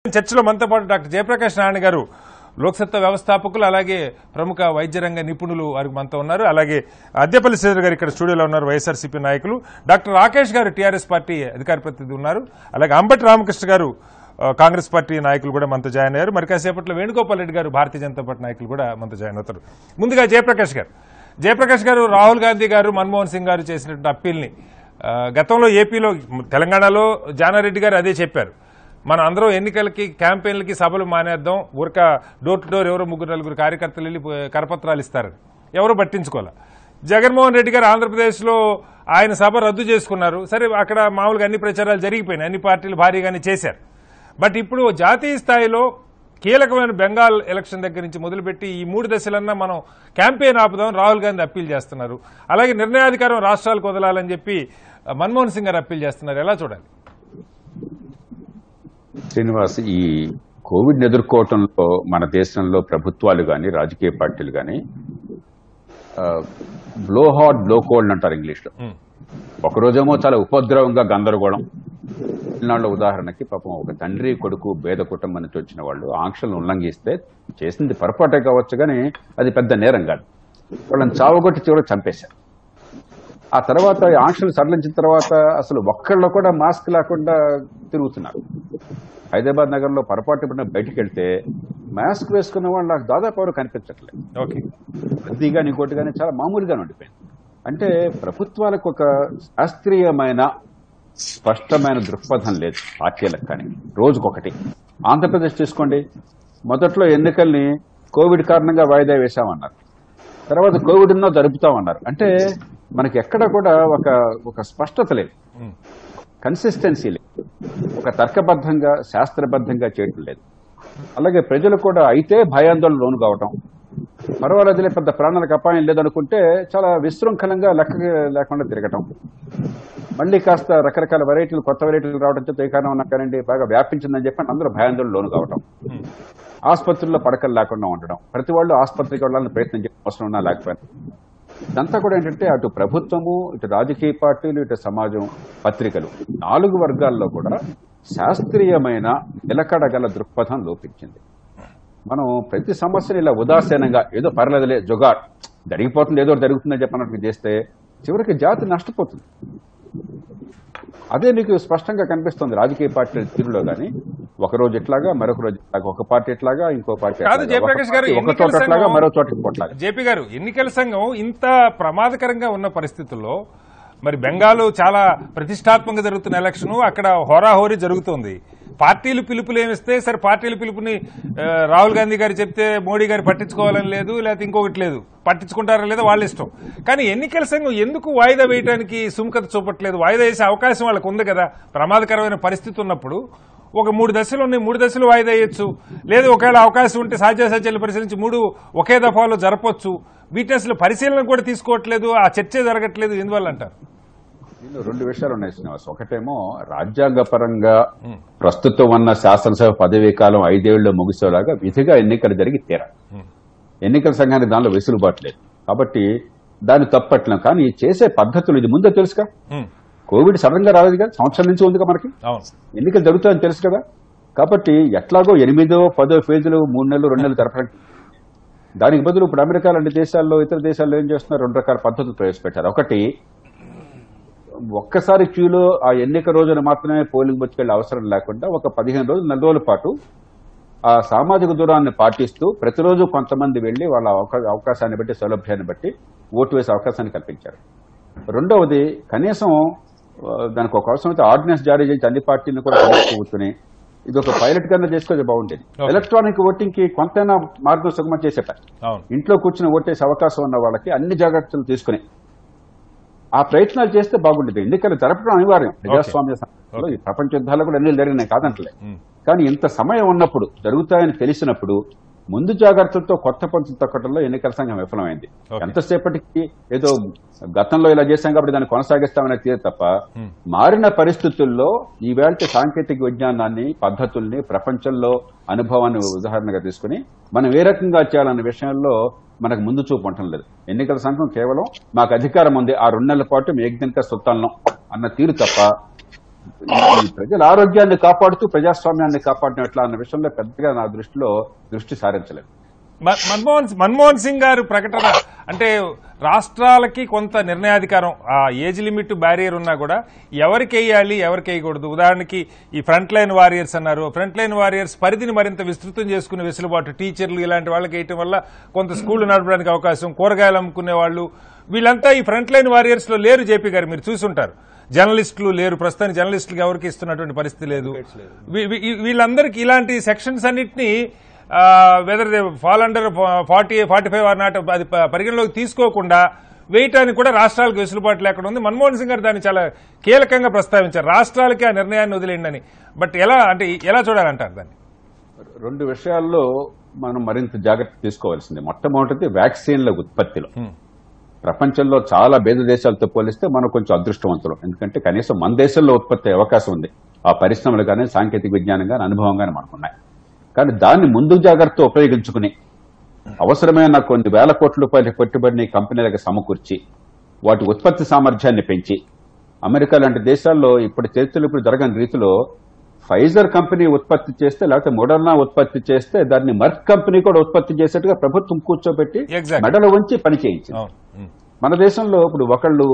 చర్చలో మనతో పాటు డాక్టర్ జయప్రకాష్ నారాయణ గారు లోక్సత్తా వ్యవస్థాపకులు అలాగే ప్రముఖ వైద్య రంగ నిపుణులు వారికి మనతో ఉన్నారు అలాగే అద్దెపల్లి శ్రీధర్ గారు ఇక్కడ స్టూడియోలో ఉన్నారు వైఎస్ఆర్సీపీ నాయకులు డాక్టర్ రాకేష్ గారు టీఆర్ఎస్ పార్టీ అధికార ప్రతినిధి ఉన్నారు అలాగే అంబటి రామకృష్ణ గారు ఆ, కాంగ్రెస్ పార్టీ నాయకులు కూడా మనతో జాయిన్ అయ్యారు మరి కాసేపట్లో వేణుగోపాల్ రెడ్డి గారు భారతీయ జనతా పార్టీ నాయకులు కూడా మనతో జాయిన్ అవుతారు ముందుగా జయప్రకాష్ గారు జయప్రకాష్ గారు రాహుల్ గాంధీ గారు మన్మోహన్ సింగ్ గారు చేసినటువంటి అప్పీల్ని ఆ, గతంలో ఏపీలో తెలంగాణలో జానారెడ్డి గారు అదే చెప్పారు మన అందరం ఎన్నికలకి క్యాంపెయిన్లకి సభలు మానేద్దాం ఊరక డోర్ టు డోర్ ఎవరో ముగ్గురు నలుగురు కార్యకర్తలు వెళ్ళి పో- కరపత్రాలు ఇస్తారని ఎవరు పట్టించుకోవాలి జగన్మోహన్ రెడ్డి గారు ఆంధ్రప్రదేశ్లో ఆయన సభ రద్దు చేసుకున్నారు సరే అక్కడ మామూలుగా అన్ని ప్రచారాలు జరిగిపోయినాయి అన్ని పార్టీలు భారీగానే చేశారు బట్ ఇప్పుడు జాతీయ స్థాయిలో కీలకమైన బెంగాల్ ఎలక్షన్ దగ్గర నుంచి మొదలుపెట్టి ఈ మూడు దశలన్నా మనం క్యాంపెయిన్ ఆపుదాం రాహుల్ గాంధీ అప్పీల్ చేస్తున్నారు అలాగే నిర్ణయాధికారం రాష్ట్రాలకు వదలాలని చెప్పి ఆ, మన్మోహన్ సింగ్ గారు అప్పీల్ చేస్తున్నారు ఎలా చూడాలి శ్రీనివాస్ ఈ కోవిడ్ ఎదుర్కోవటంలో మన దేశంలో ప్రభుత్వాలు కానీ రాజకీయ పార్టీలు కానీ బ్లో హాట్ బ్లో కోల్డ్ అంటారు ఇంగ్లీష్ లో ఉమ్, ఒకరోజేమో చాలా ఉపద్రవంగా గందరగోళం తమిళనాడులో ఉదాహరణకి పాపం ఒక తండ్రి కొడుకు పేద కుటుంబం నుంచి వచ్చిన వాళ్ళు ఆంక్షలను ఉల్లంఘిస్తే చేసింది పొరపాటే కావచ్చు కానీ అది పెద్ద నేరం కాదు వాళ్ళని చావగొట్టి చివరికి చంపేశారు ఆ తర్వాత ఈ ఆంక్షలు సడలించిన తర్వాత అసలు ఒక్కళ్ళు కూడా మాస్క్ లేకుండా తిరుగుతున్నారు హైదరాబాద్ నగరంలో పొరపాటు పడిన బయటికి వెళ్తే మాస్క్ వేసుకున్న వాళ్ళు నాకు దాదాపు ఎవరు కనిపించట్లేదు ఓకే రద్దీ కానీ ఇంకోటి కానీ చాలా మామూలుగానే ఉండిపోయింది అంటే ప్రభుత్వాలకు ఒక శాస్త్రీయమైన స్పష్టమైన దృక్పథం లేదు పార్టీలకు కానీ రోజుకొకటి ఆంధ్రప్రదేశ్ తీసుకోండి మొదట్లో ఎన్నికల్ని కోవిడ్ కారణంగా వాయిదా వేశామన్నారు తర్వాత కోవిడ్ ఉన్నా జరుపుతామన్నారు అంటే మనకి ఎక్కడ కూడా ఒక ఒక స్పష్టత లేదు ఉమ్, కన్సిస్టెన్సీ లేదు ఒక తర్కబద్ధంగా శాస్త్రబద్ధంగా చేయటం లేదు అలాగే ప్రజలు కూడా అయితే భయాందోళన లోను కావటం పర్వాలేదులే పెద్ద ప్రాణాలకు అపాయం లేదనుకుంటే చాలా విశృంఖలంగా లెక్క లేకుండా తిరగటం మళ్ళీ కాస్త రకరకాల వెరైటీలు కొత్త వెరైటీలు రావడంతో ఏ కారణం ఉన్నా కానివ్వండి బాగా వ్యాపించిందని చెప్పి అందరూ భయాందోళన లోను కావటం ఉమ్, ఆసుపత్రుల్లో పడకలు లేకుండా ఉండడం ప్రతి వాళ్ళు ఆసుపత్రికి వెళ్ళాలని ప్రయత్నం చేయడం అవసరం ఉన్నా లేకపోయినా ఇదంతా కూడా ఏంటంటే అటు ప్రభుత్వము ఇటు రాజకీయ పార్టీలు ఇటు సమాజం పత్రికలు నాలుగు వర్గాల్లో కూడా శాస్త్రీయమైన నిలకడగల దృక్పథం లోపించింది మనం ప్రతి సమస్యని ఇలా ఉదాసీనంగా ఏదో పర్లేదులే జుగాడ్ జరిగిపోతుంది ఏదో ఒకటి జరుగుతుందని చెప్పినట్టు చేస్తే చివరికి జాతి నష్టపోతుంది అదే నీకు స్పష్టంగా కనిపిస్తుంది రాజకీయ పార్టీల తీరులో గానీ ఒక రోజు ఇట్లాగా మరొక రోజు ఇట్లాగా ఒక పార్టీ ఇట్లాగా ఇంకో పార్టీ కాదు, ఇట్లాగా. జయప్రకాష్ గారు, ఒక ఎన్నికల చోట ఇట్లాగా సంఘం- మరో చోట ఇంకోట్లాగా జేపీ గారు ఎన్నికల సంఘం ఇంత ప్రమాదకరంగా ఉన్న పరిస్థితుల్లో మరి బెంగాల్ చాలా ప్రతిష్టాత్మకంగా జరుగుతున్న ఎలక్షన్ అక్కడ హోరాహోరీ జరుగుతోంది పార్టీలు పిలుపులు ఏమిస్తే సరే పార్టీల పిలుపుని ఆ, రాహుల్ గాంధీ గారు చెప్తే మోడీ గారు పట్టించుకోవాలని లేదు లేకపోతే ఇంకొకటి లేదు పట్టించుకుంటారా లేదో వాళ్ళ ఇష్టం కానీ ఎన్నికల సంఘం ఎందుకు వాయిదా వేయడానికి సుముఖత చూపట్లేదు వాయిదా వేసే అవకాశం వాళ్ళకు ఉంది కదా ప్రమాదకరమైన పరిస్థితి ఉన్నప్పుడు ఒక మూడు దశలు ఉన్నాయి మూడు దశలు వాయిదా వేయొచ్చు లేదు ఒకవేళ అవకాశం ఉంటే సాధ్యాసాధ్యాలు పరిశీలించి మూడు ఒకే దఫాలో జరపొచ్చు వీటిని అసలు పరిశీలన కూడా తీసుకోవట్లేదు ఆ చర్చే జరగట్లేదు ఎందువల్ల అంటారు దీనిలో రెండు విషయాలు ఉన్నాయి శ్రీనివాస్ ఒకటేమో రాజ్యాంగపరంగా ప్రస్తుతం ఉన్న శాసనసభ పదవీ కాలం ఐదేళ్లు ముగిసేలాగా విధిగా ఎన్నికలు జరిగి తీరా ఎన్నికల సంఘానికి దానిలో వెసులుబాటు లేదు కాబట్టి దాన్ని తప్పట్లేం కానీ చేసే పద్ధతులు ఇది ముందే తెలుసుగా ఉమ్, కోవిడ్ సడన్ గా రాలేదు కదా సంవత్సరం నుంచి ఉందిగా మనకి అవును ఎన్నికలు జరుగుతాయని తెలుసు కదా కాబట్టి ఎట్లాగో ఎనిమిదో పదో ఫేజులు మూడు నెలలు రెండు నెలలు జరపడం దానికి బదులు ఇప్పుడు అమెరికా లాంటి దేశాల్లో ఇతర దేశాల్లో ఏం చేస్తున్నారు రెండు రకాల పద్ధతులు ప్రవేశపెట్టారు ఒకటి ఒక్కసారి క్యూలో ఆ ఎన్నిక రోజున మాత్రమే పోలింగ్ బుచ్చుకెళ్లే అవసరం లేకుండా ఒక పదిహేను రోజులు నెల రోజుల పాటు ఆ సామాజిక దూరాన్ని పాటిస్తూ ప్రతిరోజు కొంతమంది వెళ్లి వాళ్ళ అవకా- అవకాశాన్ని బట్టి సౌలభ్యాన్ని బట్టి ఓటు వేసే అవకాశాన్ని కల్పించారు రెండవది కనీసం ఆ, దానికి ఒక అవసరం అయితే ఆర్డినెన్స్ జారీ చేసి అన్ని పార్టీలను కూడా కలిసి కూర్చుని ఇది ఒక పైలట్ కన్నా చేసుకోవచ్చు బాగుండేది Okay. ఎలక్ట్రానిక్ ఓటింగ్ కి కొంతైనా మార్గం సుగమం చేసేట అవును ఇంట్లో కూర్చుని ఓటేసే అవకాశం ఉన్న వాళ్ళకి అన్ని జాగ్రత్తలు తీసుకుని ఆ ప్రయత్నాలు చేస్తే బాగుండేది ఎన్నికలు జరపడం అనివార్యం ప్రజాస్వామ్య సంస్థలో ఈ ప్రపంచ యుద్ధాలు కూడా ఎన్ని జరిగినాయి కాదంటలే ఉమ్, కానీ ఇంత సమయం ఉన్నప్పుడు జరుగుతాయని తెలిసినప్పుడు ముందు జాగ్రత్తలతో కొత్త పంచులు తొక్కడంలో ఎన్నికల సంఘం విఫలమైంది Okay. ఎంతసేపటికి ఏదో గతంలో ఇలా చేశాం కాబట్టి దాన్ని కొనసాగిస్తామనే తీరు తప్ప Hmm. మారిన పరిస్థితుల్లో ఈవేళ సాంకేతిక విజ్ఞానాన్ని పద్ధతుల్ని ప్రపంచంలో అనుభవాన్ని ఉదాహరణగా తీసుకుని మనం ఏ రకంగా చేయాలన్న విషయంలో మనకు ముందు చూపు ఉండటం లేదు ఎన్నికల సంఘం కేవలం మాకు అధికారం ఉంది ఆ రెండు నెలల పాటు మీ యజ్ఞంక సుల్తానం అన్న తీరు తప్ప ఈ ప్రజల ఆరోగ్యాన్ని కాపాడుతూ ప్రజాస్వామ్యాన్ని కాపాడడం ఎట్లా అన్న విషయంలో పెద్దగా నా దృష్టిలో దృష్టి సారించలేదు మ- మన్మోహన్ మన్మోహన్ సింగ్ గారు ప్రకటన అంటే రాష్ట్రాలకి కొంత నిర్ణయాధికారం ఆ ఏజ్ లిమిట్ బ్యారియర్ ఉన్నా కూడా ఎవరికి వేయాలి ఎవరికి వేయకూడదు ఉదాహరణకి ఈ ఫ్రంట్ లైన్ వారియర్స్ అన్నారు ఫ్రంట్ లైన్ వారియర్స్ పరిధిని మరింత విస్తృతం చేసుకునే వెసులుబాటు టీచర్లు ఇలాంటి వాళ్ళకి వేయటం వల్ల కొంత స్కూళ్లు నడపడానికి అవకాశం కూరగాయలు అమ్ముకునే వాళ్ళు వీళ్ళంతా ఈ ఫ్రంట్ లైన్ వారియర్స్ లో లేరు జేపీ గారు మీరు చూసుంటారు జర్నలిస్టులు లేరు ప్రస్తుతానికి జర్నలిస్టులకు ఎవరికి ఇస్తున్నటువంటి పరిస్థితి లేదు వీ- వీ- వీళ్ళందరికీ ఇలాంటి సెక్షన్స్ అన్నింటినీ whether fall under forty forty five or not అది ప- పరిగణలోకి తీసుకోకుండా వేయటానికి కూడా రాష్ట్రాలకు వెసులుబాటు లేకుండా ఉంది మన్మోహన్ సింగ్ గారు దాన్ని చాలా కీలకంగా ప్రస్తావించారు రాష్ట్రాలకి ఆ నిర్ణయాన్ని వదిలేయండి అని బట్ ఎలా అంటే ఎలా చూడాలంటారు దాన్ని రెండు విషయాల్లో మనం మరింత జాగ్రత్త తీసుకోవాల్సింది మొట్టమొదటిది వ్యాక్సిన్ల ఉత్పత్తిలో ప్రపంచంలో చాలా భేద దేశాలతో పోలిస్తే మనం కొంచెం అదృష్టవంతులం ఎందుకంటే కనీసం మన దేశంలో ఉత్పత్తి అయ్యే అవకాశం ఉంది ఆ పరిశ్రమలు కానీ సాంకేతిక విజ్ఞానం కానీ అనుభవం కానీ మనకున్నాయి కానీ దాన్ని ముందు జాగ్రత్త ఉపయోగించుకుని అవసరమైన కొన్ని వేల కోట్ల రూపాయల పెట్టుబడిని కంపెనీలకు సమకూర్చి వాటి ఉత్పత్తి సామర్థ్యాన్ని పెంచి అమెరికా లాంటి దేశాల్లో ఇప్పుడు చరిత్రలో ఇప్పుడు జరగని రీతిలో ఫైజర్ కంపెనీ ఉత్పత్తి చేస్తే లేకపోతే మోడర్నా ఉత్పత్తి చేస్తే దాన్ని మర్క్ కంపెనీ కూడా ఉత్పత్తి చేసేట్టుగా ప్రభుత్వం కూర్చోబెట్టి Exactly. మెడలు ఉంచి పని చేయించింది అవును ఉమ్. మన దేశంలో ఇప్పుడు ఒకళ్ళు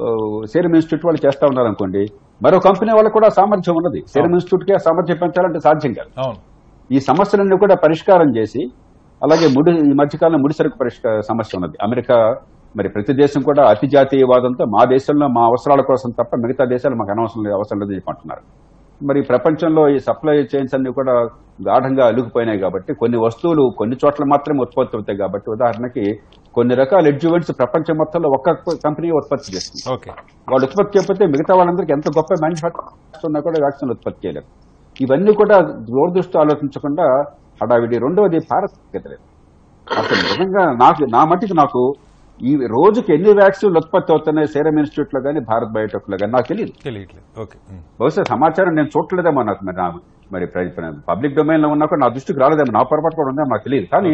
సీరం ఇన్స్టిట్యూట్ వాళ్ళు చేస్తా ఉన్నారు అనుకోండి మరో కంపెనీ వాళ్ళకు కూడా సామర్థ్యం ఉన్నది సీరం ఇన్స్టిట్యూట్ కి ఆ సామర్థ్యం పెంచాలంటే సాధ్యం కాదు అవును ఈ సమస్యలన్నీ కూడా పరిష్కారం చేసి అలాగే ముడి ఈ మధ్యకాలంలో ముడి సరుకు పరిష్కార సమస్య ఉన్నది అమెరికా మరి ప్రతి దేశం కూడా అతి జాతీయవాదంతో మా దేశంలో మా అవసరాల కోసం తప్ప మిగతా దేశాలు మాకు అనవసరం లేదు అవసరం లేదు చెప్పి అంటున్నారు మరి ప్రపంచంలో ఈ సప్లై చైన్స్ అన్ని కూడా గాఢంగా అలుగుపోయినాయి కాబట్టి కొన్ని వస్తువులు కొన్ని చోట్ల మాత్రమే ఉత్పత్తి అవుతాయి కాబట్టి ఉదాహరణకి కొన్ని రకాల ఎడ్జువెంట్స్ ప్రపంచం మొత్తంలో ఒక్క కంపెనీ ఉత్పత్తి చేస్తుంది ఓకే వాళ్ళు ఉత్పత్తి చేయకపోతే మిగతా వాళ్ళందరికీ ఎంత గొప్ప మ్యానుఫ్యాక్చర్ ఉన్నా కూడా వ్యాక్సిన్ ఉత్పత్తి చేయలేరు ఇవన్నీ కూడా దూరదృష్టి ఆలోచించకుండా హడావిడి రెండవది పారదర్శకత లేదు అసలు నిజంగా నాకు నా మట్టికి నాకు ఈ రోజుకి ఎన్ని వ్యాక్సిన్లు ఉత్పత్తి అవుతున్నాయి సేరం ఇన్స్టిట్యూట్ లో కానీ భారత్ బయోటెక్ లో కానీ నాకు తెలియదు తెలియట్లేదు ఓకే ఉమ్. బహుశా సమాచారం నేను చూడలేదేమో నాకు మరి నా- మరి పబ్లిక్ డొమైన్ లో ఉన్నా కూడా నా దృష్టికి రాలేదేమో నా పొరపాటు కూడా ఉందేమో నాకు తెలియదు కానీ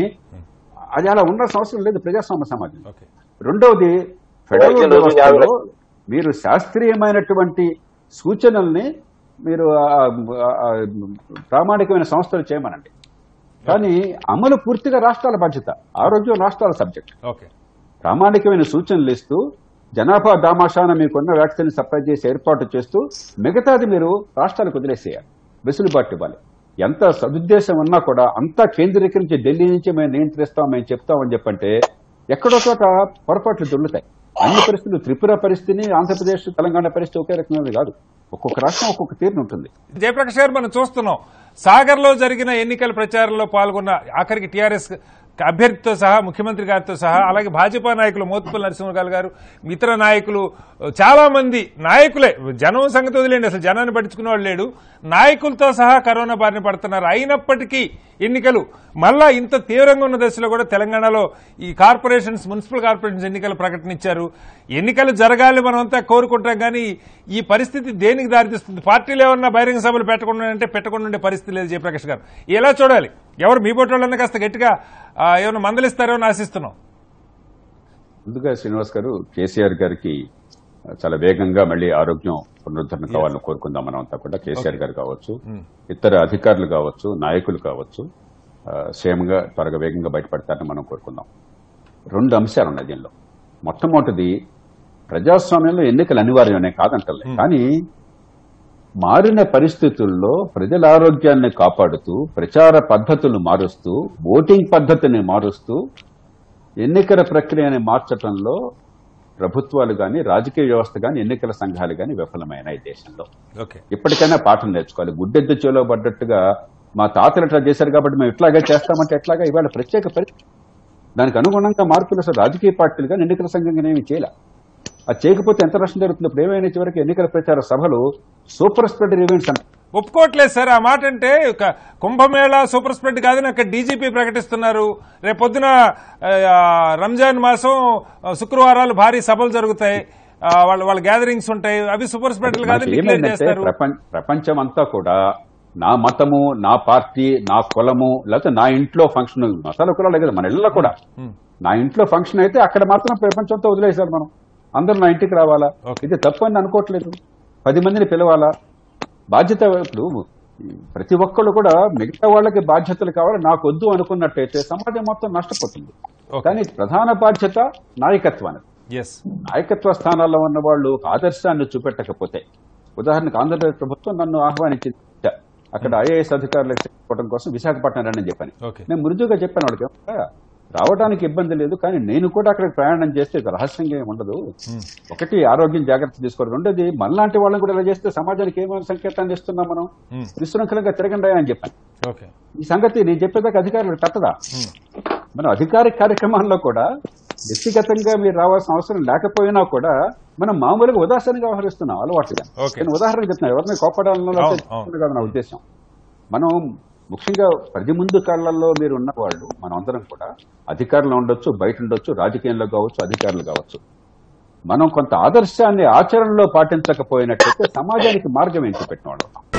అది అలా ఉండాల్సిన అవసరం లేదు ప్రజాస్వామ్య సమాజం ఓకే రెండవది ఫెడరల్ వైద్యులు వ్యవస్థలో మీరు శాస్త్రీయమైనటువంటి సూచనల్ని మీరు ఆ, ఆ, ఆ, ప్రామాణికమైన సంస్థలు చేయమనండి కానీ అమలు పూర్తిగా రాష్ట్రాల బాధ్యత ఆరోగ్యం రాష్ట్రాల సబ్జెక్ట్ ఓకే ప్రామాణికమైన సూచనలు ఇస్తూ జనాభా దామాషాన మీకున్న వ్యాక్సిన్ సప్లై చేసి ఏర్పాటు చేస్తూ మిగతాది మీరు రాష్ట్రాలకు వదిలేసేయాలి వెసులుబాటు ఇవ్వాలి ఎంత సదుద్దేశం ఉన్నా కూడా అంతా కేంద్రీకరించి ఢిల్లీ నుంచి మేము నియంత్రిస్తాం మేము చెప్తామని చెప్పంటే ఎక్కడో చోట పొరపాట్లు దొర్లుతాయి అన్ని పరిస్థితులు త్రిపుర పరిస్థితిని ఆంధ్రప్రదేశ్ తెలంగాణ పరిస్థితి ఒకే రకమైనది కాదు ఒక్కొక్క రాష్ట్రం ఒక్కొక్క తీరును ఉంటుంది జయప్రకాష్ గారు మనం చూస్తున్నాం సాగర్ లో జరిగిన ఎన్నికల ప్రచారంలో పాల్గొన్న ఆఖరికి టీఆర్ఎస్ అభ్యర్థితో సహా ముఖ్యమంత్రి గారితో సహా అలాగే భాజపా నాయకులు మోత్పల్లి నరసింహరావు గారు ఇతర నాయకులు చాలా మంది నాయకులే జనం సంగతి వదిలేండి అసలు జనాన్ని పట్టించుకునే వాళ్ళు లేడు నాయకులతో సహా కరోనా బారిన పడుతున్నారు అయినప్పటికీ ఎన్నికలు మళ్ళా ఇంత తీవ్రంగా ఉన్న దశలో కూడా తెలంగాణలో ఈ కార్పొరేషన్స్ మున్సిపల్ కార్పొరేషన్స్ ఎన్నికల ప్రకటన ఇచ్చారు ఎన్నికలు జరగాలి మనమంతా కోరుకుంటాం కానీ ఈ పరిస్థితి దేనికి దారితీస్తుంది పార్టీలు ఏమన్నా బహిరంగ సభలు పెట్టకుండా అంటే పెట్టకుండా ఉండే పరిస్థితి లేదు జయప్రకాష్ గారు ఎలా చూడాలి ఎవరు మీ బొట్టోళ్ళన్నా కాస్త గట్టిగా ఆ, ఏమైనా మందలిస్తారో అని ఆశిస్తున్నాం ముందుగా శ్రీనివాస్ గారు కేసీఆర్ గారికి చాలా వేగంగా మళ్ళీ ఆరోగ్యం పునరుద్ధరణ కావాలని కోరుకుందాం మనం అంతా కూడా కేసీఆర్ గారు కావచ్చు ఇతర అధికారులు కావచ్చు నాయకులు కావచ్చు ఆ, క్షేమంగా త్వరగా వేగంగా బయటపడతారని మనం కోరుకుందాం రెండు అంశాలు ఉన్నాయి దీనిలో మొట్టమొదటిది ప్రజాస్వామ్యంలో ఎన్నికలు అనివార్యమనే కాదంటలే కానీ మారిన పరిస్థితుల్లో ప్రజల ఆరోగ్యాన్ని కాపాడుతూ ప్రచార పద్ధతులు మారుస్తూ ఓటింగ్ పద్ధతిని మారుస్తూ ఎన్నికల ప్రక్రియని మార్చడంలో ప్రభుత్వాలు గాని రాజకీయ వ్యవస్థ గాని ఎన్నికల సంఘాలు గాని విఫలమైన ఈ దేశంలో ఓకే ఇప్పటికైనా పాఠం నేర్చుకోవాలి గుడ్డెద్దు చేలో పడ్డట్టుగా మా తాతలు ఇట్లా చేశారు కాబట్టి మేము ఇట్లాగే చేస్తామంటే ఎట్లాగా ఇవాళ ప్రత్యేక పరిస్థితి దానికి అనుగుణంగా మార్పులు అసలు రాజకీయ పార్టీలు కానీ ఎన్నికల సంఘం కానీ ఏమి చేయాల అది చేయకపోతే ఎంత నష్టం జరుగుతుంది ఇప్పుడు ఏమైనా చివరికి ఎన్నికల ప్రచార సభలు సూపర్ స్ప్రెడర్ ఈవెంట్స్ అంటారు ఒప్పుకోవట్లేదు సార్ ఆ మాట అంటే ఒక కుంభమేళా సూపర్ స్ప్రెడ్ కాదని అక్కడ డీజీపీ ప్రకటిస్తున్నారు రేపు పొద్దున ఆ, రంజాన్ మాసం ఆ, శుక్రవారాలు భారీ సభలు జరుగుతాయి ఆ, వాళ్ళ వాళ్ళ గ్యాదరింగ్స్ ఉంటాయి అవి సూపర్ స్ప్రెడ్లు కాదని మనకి డిక్లేర్ ఏమైందంటే చేస్తారు ప్రపంచ ప్రపంచం అంతా కూడా నా మతము నా పార్టీ నా కులము లేకపోతే నా ఇంట్లో ఫంక్షన్ మతాల కులాలే కదా మన ఇళ్ళలో కూడా నా ఇంట్లో ఫంక్షన్ అయితే అక్కడ మాత్రం ప్రపంచంతో వదిలేశారు మనం అందరూ నా ఇంటికి రావాలా Okay. ఇది తప్పు అని అనుకోవట్లేదు పది మందిని పిలవాలా బాధ్యత ఇప్పుడు ప్రతి ఒక్కళ్ళు కూడా మిగతా వాళ్ళకి బాధ్యతలు కావాలి నాకు వద్దు అనుకున్నట్టయితే సమాజం మొత్తం నష్టపోతుంది Okay. కానీ ప్రధాన బాధ్యత నాయకత్వానికి ఎస్ నాయకత్వ స్థానాల్లో ఉన్న వాళ్ళు ఒక ఆదర్శాన్ని చూపెట్టకపోతే ఉదాహరణకు ఆంధ్రప్రదేశ్ ప్రభుత్వం నన్ను ఆహ్వానించింది అక్కడ ఐఏఎస్ అధికారులకు చెప్పుకోవడం కోసం విశాఖపట్నం రండి అని చెప్పాను ఓకే నేను మృదువుగా చెప్పాను వాళ్ళకి "ఏమయ్యా, రావడానికి ఇబ్బంది లేదు కానీ నేను కూడా అక్కడికి ప్రయాణం చేస్తే ఇది రహస్యంగా ఏమి ఉండదు ఒకటి ఆరోగ్యం జాగ్రత్త తీసుకోవడం రెండోది మనలాంటి వాళ్ళని కూడా ఇలా చేస్తే సమాజానికి ఏమైనా సంకేతాన్ని ఇస్తున్నాం మనం Hmm. విశృంఖలంగా తిరగండి అని చెప్పాను ఓకే ఈ సంగతి నేను చెప్పేదాకా అధికారులకు తట్టదా మనం అధికారిక కార్యక్రమాల్లో కూడా వ్యక్తిగతంగా మీరు రావాల్సిన అవసరం లేకపోయినా కూడా మనం మామూలుగా ఉదాసీనంగా వ్యవహరిస్తున్నాం అలవాటుగా Okay. నేను ఉదాహరణ చెప్తున్నా ఎవరిని కోపడాలనో అవును, లేకపోతే అవును. చెప్పడం కాదు నా ఉద్దేశం మనం ముఖ్యంగా ప్రతి ముందు కాళ్లలో మీరు ఉన్నవాళ్ళు మనం అందరం కూడా అధికారులు ఉండొచ్చు బయట ఉండొచ్చు రాజకీయంలో కావచ్చు అధికారులు కావచ్చు మనం కొంత ఆదర్శాన్ని ఆచరణలో పాటించకపోయినట్లయితే సమాజానికి మార్గం ఏంటి పెట్టిన వాళ్ళం